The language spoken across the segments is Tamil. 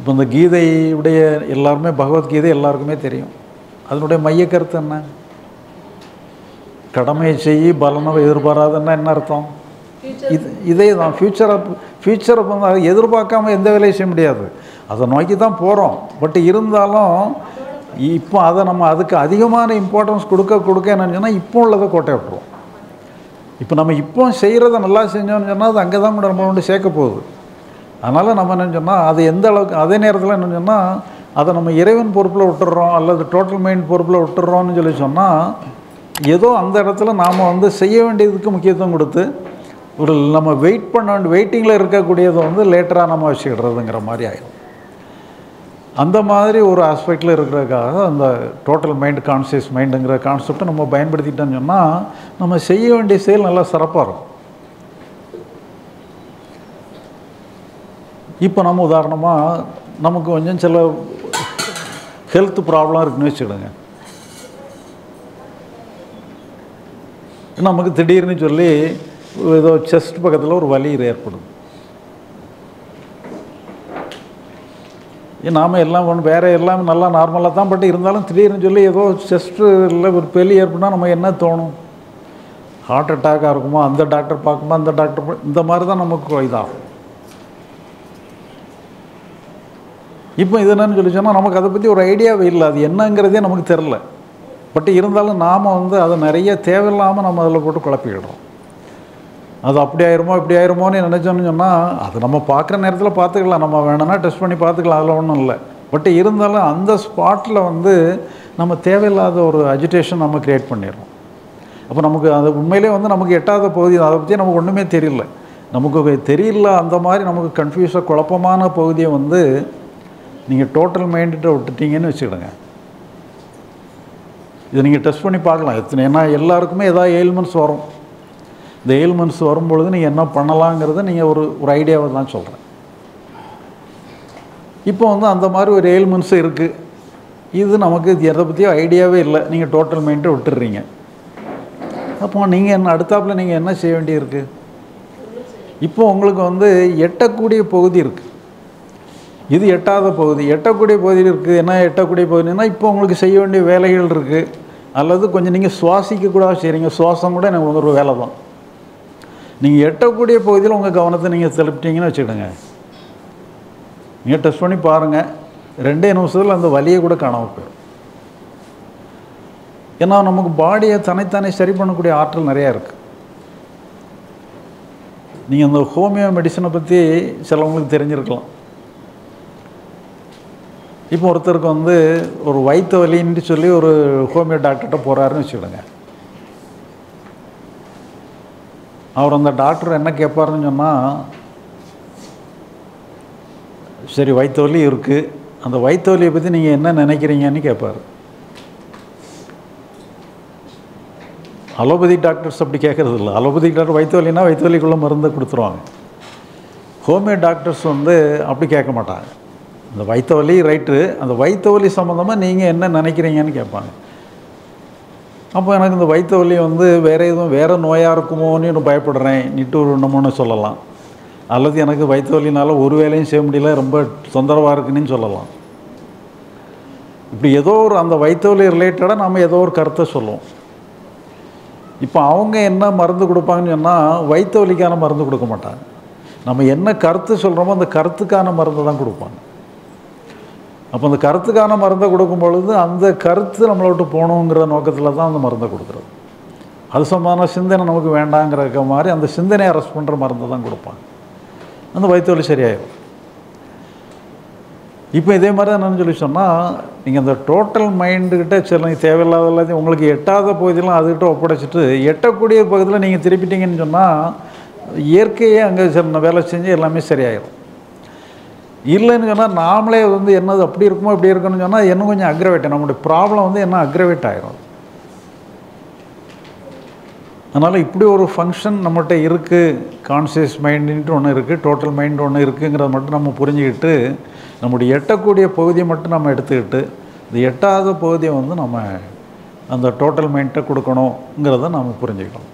இப்போ இந்த கீதையுடைய எல்லாருமே பகவத்கீதை எல்லாருக்குமே தெரியும் அதனுடைய மைய கருத்து என்ன கடமையை செய்யி பலனை எதிர்பாராதுன்னா என்ன அர்த்தம் இது இதே தான் ஃப்யூச்சரை ஃப்யூச்சரை வந்து அதை எதிர்பார்க்காம எந்த வேலையும் செய்ய முடியாது அதை நோக்கி தான் போகிறோம் பட் இருந்தாலும் இப்போ அதை நம்ம அதுக்கு அதிகமான இம்பார்ட்டன்ஸ் கொடுக்க கொடுக்க என்னன்னு சொன்னால் இப்போ உள்ளதை கோட்டை விட்டுருவோம் இப்போ நம்ம இப்போ செய்கிறத நல்லா செஞ்சோம்னு சொன்னால் அது அங்கே தான் கூட நம்ம கொண்டு சேர்க்க போகுது அதனால் நம்ம என்ன சொன்னால் அது எந்த அளவுக்கு அதே நேரத்தில் என்ன சொன்னால் அதை நம்ம இறைவன் பொறுப்பில் விட்டுறோம் அல்லது டோட்டல் மைண்ட் பொறுப்பில் விட்டுறோம்னு சொல்லி சொன்னால் ஏதோ அந்த இடத்துல நாம் வந்து செய்ய வேண்டியதுக்கு முக்கியத்துவம் கொடுத்து ஒரு நம்ம வெயிட் பண்ண வேண்டிய வெயிட்டிங்கில் இருக்கக்கூடியதை வந்து லேட்டராக நம்ம வச்சுக்கிடுறதுங்கிற மாதிரி ஆயிடும் அந்த மாதிரி ஒரு ஆஸ்பெக்டில் இருக்கிறதுக்காக அந்த டோட்டல் மைண்ட் கான்சியஸ் மைண்டுங்கிற கான்செப்டை நம்ம பயன்படுத்திட்டோம்னு சொன்னால் நம்ம செய்ய வேண்டிய செயல் நல்லா சிறப்பாக இருக்கும் இப்போ நம்ம உதாரணமாக நமக்கு கொஞ்சம் சில ஹெல்த் ப்ராப்ளம் இருக்குன்னு வச்சுக்கிடுங்க நமக்கு திடீர்னு சொல்லி ஏதோ செஸ்ட் பக்கத்தில் ஒரு வலி ஏற்படும் நாம் எல்லாம் ஒன்று வேறு எல்லாம் நல்லா நார்மலாக தான் பட் இருந்தாலும் திடீர்னு சொல்லி ஏதோ செஸ்ட்டில் ஒரு பெலி ஏற்படுனா நம்ம என்ன தோணும் ஹார்ட் அட்டாக்காக இருக்குமோ அந்த டாக்டர் பார்க்குமா அந்த டாக்டர் பா- இந்த மாதிரி தான் நமக்கு இதாகும் இப்போ இது என்னன்னு சொல்லி சொன்னால் நமக்கு அதை பற்றி ஒரு ஐடியாவே இல்லை அது என்னங்கிறதே நமக்கு தெரில பட் இருந்தாலும் நாம் வந்து அதை நிறைய தேவையில்லாமல் நம்ம அதில் போட்டு குழப்பிக்கிடுறோம் அது அப்படி ஆயிருமோ இப்படி ஆயிருமோன்னு நினச்சோன்னு சொன்னால் அது நம்ம பார்க்குற நேரத்தில் பார்த்துக்கலாம் நம்ம வேணும்னா டெஸ்ட் பண்ணி பார்த்துக்கலாம் அதில் ஒன்றும் இல்லை பட் இருந்தாலும் அந்த ஸ்பாட்டில் வந்து நம்ம தேவையில்லாத ஒரு அஜிடேஷன் நம்ம க்ரியேட் பண்ணிடுறோம் அப்போ நமக்கு அது உண்மையிலே வந்து நமக்கு எட்டாத பகுதி அதை பற்றி நமக்கு ஒன்றுமே தெரியல நமக்கு தெரியல அந்த மாதிரி நமக்கு கன்ஃபியூஸாக குழப்பமான பகுதியை வந்து நீங்கள் டோட்டல் மைண்ட்கிட்ட விட்டுட்டீங்கன்னு வச்சுக்கிடுங்க இதை நீங்கள் டெஸ்ட் பண்ணி பார்க்கலாம் எத்தனை ஏன்னா எல்லாருக்குமே ஏதாவது எயில்மெண்ட்ஸ் வரும் இந்த எயில்மெண்ட்ஸ் வரும்பொழுது நீங்கள் என்ன பண்ணலாங்கிறத நீங்கள் ஒரு ஒரு ஐடியாவை தான் சொல்கிறேன் இப்போ வந்து அந்த மாதிரி ஒரு எயில்மெண்ட்ஸ் இருக்குது இது நமக்கு இது எதை பற்றியும் ஐடியாவே இல்லை நீங்கள் டோட்டல் மைண்டை விட்டுடுறீங்க அப்போ நீங்கள் என்ன அடுத்தாப்புல நீங்கள் என்ன செய்ய வேண்டியிருக்கு இப்போ உங்களுக்கு வந்து எட்டக்கூடிய பகுதி இருக்குது இது எட்டாத பகுதி எட்டக்கூடிய பகுதி இருக்குது என்ன எட்டக்கூடிய பகுதினா இப்போ உங்களுக்கு செய்ய வேண்டிய வேலைகள் இருக்குது அல்லது கொஞ்சம் நீங்கள் சுவாசிக்க கூட செய்கிறீங்க சுவாசம் கூட எனக்கு ஒரு வேலை தான் நீங்கள் எட்டக்கூடிய பகுதியில் உங்கள் கவனத்தை நீங்கள் செலுத்திட்டீங்கன்னு வச்சுக்கிடுங்க நீங்கள் டெஸ்ட் பண்ணி பாருங்கள் ரெண்டே நிமிஷத்தில் அந்த வலியை கூட காணாமல் போயிடும் ஏன்னா நமக்கு பாடியை தனித்தானே சரி பண்ணக்கூடிய ஆற்றல் நிறையா இருக்குது நீங்கள் அந்த ஹோமியோ மெடிசனை பற்றி சிலவங்களுக்கு தெரிஞ்சிருக்கலாம் இப்போ ஒருத்தருக்கு வந்து ஒரு வயிற்று வலின்னு சொல்லி ஒரு ஹோமியோ டாக்டர்கிட்ட போகிறாருன்னு வச்சுக்கிடுங்க அவர் அந்த டாக்டர் என்ன கேட்பாருன்னு சொன்னால் சரி வயிற்று வலி இருக்குது அந்த வயிற்று வலியை பற்றி நீங்கள் என்ன நினைக்கிறீங்கன்னு கேட்பார் அலோபதி டாக்டர்ஸ் அப்படி கேட்குறது இல்லை அலோபதி டாக்டர் வயிற்று வலினா வயிற்று வலிக்குள்ளே மருந்தை கொடுத்துருவாங்க ஹோமியோ டாக்டர்ஸ் வந்து அப்படி கேட்க மாட்டாங்க அந்த வயிற்று வலி ரைட்டு அந்த வயிற்று வலி சம்மந்தமாக நீங்கள் என்ன நினைக்கிறீங்கன்னு கேட்பாங்க அப்போ எனக்கு இந்த வயிற்று வலி வந்து வேறு எதுவும் வேறு நோயாக இருக்குமோன்னு நான் பயப்படுறேன் நிட்டு நம்மன்னு சொல்லலாம் அல்லது எனக்கு வயிற்று வலினால ஒரு வேலையும் செய்ய முடியல ரொம்ப தொந்தரவாக இருக்குன்னு சொல்லலாம் இப்படி ஏதோ ஒரு அந்த வயிற்று வலி ரிலேட்டடாக நம்ம ஏதோ ஒரு கருத்தை சொல்லுவோம் இப்போ அவங்க என்ன மருந்து கொடுப்பாங்கன்னு சொன்னால் வயிற்று வலிக்கான மருந்து கொடுக்க மாட்டாங்க நம்ம என்ன கருத்து சொல்கிறோமோ அந்த கருத்துக்கான மருந்து தான் கொடுப்பாங்க அப்போ அந்த கருத்துக்கான மருந்தை கொடுக்கும் பொழுது அந்த கருத்து நம்மளை விட்டு போகணுங்கிற நோக்கத்தில் தான் அந்த மருந்தை கொடுக்குறது அது சம்பந்தமான சிந்தனை நமக்கு வேண்டாங்கிற மாதிரி அந்த சிந்தனையை அரெஸ்ட் பண்ணுற மருந்தை தான் கொடுப்பாங்க அந்த வயிற்று வலி சரியாயிடும் இப்போ இதே மாதிரி தான் என்னன்னு சொல்லி சொன்னால் நீங்கள் அந்த டோட்டல் மைண்டுக்கிட்ட சில தேவையில்லாத எல்லாத்தையும் உங்களுக்கு எட்டாத பகுதியெல்லாம் அதுக்கிட்ட ஒப்படைச்சிட்டு எட்டக்கூடிய பகுதியில் நீங்கள் திருப்பிட்டீங்கன்னு சொன்னால் இயற்கையே அங்கே சில வேலை செஞ்சு எல்லாமே சரியாயிடும் இல்லைன்னு சொன்னால் நாமளே வந்து என்னது அப்படி இருக்குமோ இப்படி இருக்குன்னு சொன்னால் இன்னும் கொஞ்சம் அக்ரவேட் நம்மளுடைய ப்ராப்ளம் வந்து என்ன அக்ரவேட் ஆயிரும் அதனால் இப்படி ஒரு ஃபங்க்ஷன் நம்மகிட்ட இருக்குது கான்சியஸ் மைண்டுன்ட்டு ஒன்று இருக்குது டோட்டல் மைண்ட் ஒன்று இருக்குங்கிறத மட்டும் நம்ம புரிஞ்சுக்கிட்டு நம்முடைய எட்டக்கூடிய பகுதியை மட்டும் நம்ம எடுத்துக்கிட்டு இந்த எட்டாத பகுதியை வந்து நம்ம அந்த டோட்டல் மைண்ட்டை கொடுக்கணுங்கிறத நம்ம புரிஞ்சுக்கணும்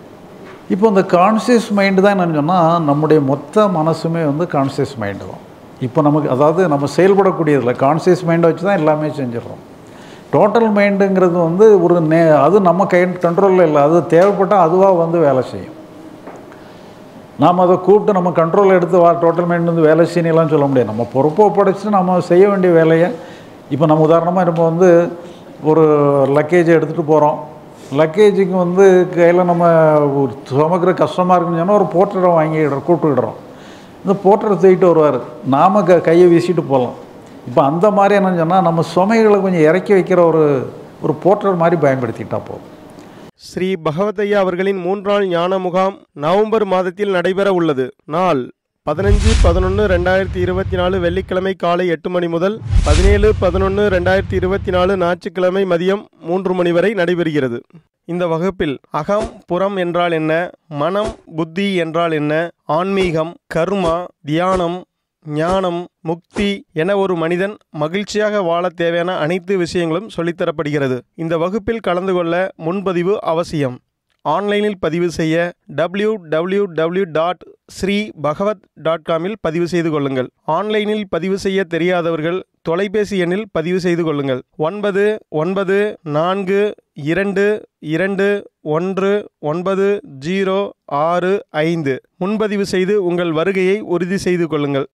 இப்போ இந்த கான்சியஸ் மைண்டு தான் என்னன்னு சொன்னால் நம்முடைய மொத்த மனசுமே வந்து கான்சியஸ் மைண்டு தான் இப்போ நமக்கு அதாவது நம்ம செயல்படக்கூடியதில் கான்சியஸ் மைண்டை வச்சு தான் எல்லாமே செஞ்சிடறோம் டோட்டல் மைண்டுங்கிறது வந்து ஒரு நே அது நம்ம கை கண்ட்ரோலில் இல்லை அது தேவைப்பட்டால் அதுவாக வந்து வேலை செய்யும் நாம் அதை கூப்பிட்டு நம்ம கண்ட்ரோல் எடுத்து வா டோட்டல் மைண்ட் வந்து வேலை செய்யலாம் சொல்ல முடியாது நம்ம பொறுப்பை ஒப்படைச்சிட்டு நம்ம செய்ய வேண்டிய வேலையை இப்போ நம்ம உதாரணமாக நம்ம வந்து ஒரு லக்கேஜ் எடுத்துகிட்டு போகிறோம் லக்கேஜுக்கு வந்து கையில் நம்ம ஒரு சுமக்கிற கஷ்டமாக இருக்குன்னு சொன்னால் ஒரு போர்ட்டரை வாங்கிடுறோம் கூப்பிட்டுக்கிடுறோம் இந்த போர்ட்டரை தூக்கிட்டு வருவார் நாம் க கையை வீசிட்டு போகலாம் இப்போ அந்த மாதிரி என்னன்னு சொன்னால் நம்ம சுமைகளை கொஞ்சம் இறக்கி வைக்கிற ஒரு ஒரு போர்ட்டர் மாதிரி பயன்படுத்திக்கிட்டா போதும் ஸ்ரீ பகவதையா அவர்களின் மூன்றாள் ஞான முகாம் நவம்பர் மாதத்தில் நடைபெற உள்ளது நாள் பதினஞ்சு பதினொன்று ரெண்டாயிரத்தி இருபத்தி நாலு வெள்ளிக்கிழமை காலை எட்டு மணி முதல் பதினேழு பதினொன்று ரெண்டாயிரத்தி இருபத்தி நாலு ஞாயிற்றுக்கிழமை மதியம் மூன்று மணி வரை நடைபெறுகிறது இந்த வகுப்பில் அகம் புறம் என்றால் என்ன மனம் புத்தி என்றால் என்ன ஆன்மீகம் கர்மா தியானம் ஞானம் முக்தி என ஒரு மனிதன் மகிழ்ச்சியாக வாழ தேவையான அனைத்து விஷயங்களும் சொல்லித்தரப்படுகிறது இந்த வகுப்பில் கலந்து கொள்ள முன்பதிவு அவசியம் ஆன்லைனில் பதிவு செய்ய W W W dot Shri Bhagavath dot காமில் பதிவு செய்து கொள்ளுங்கள் ஆன்லைனில் பதிவு செய்ய தெரியாதவர்கள் தொலைபேசி எண்ணில் பதிவு செய்து கொள்ளுங்கள் ஒன்பது ஒன்பது நான்கு இரண்டு இரண்டு ஒன்று ஒன்பது ஜீரோ ஆறு ஐந்து முன்பதிவு செய்து உங்கள் வருகையை உறுதி செய்து கொள்ளுங்கள்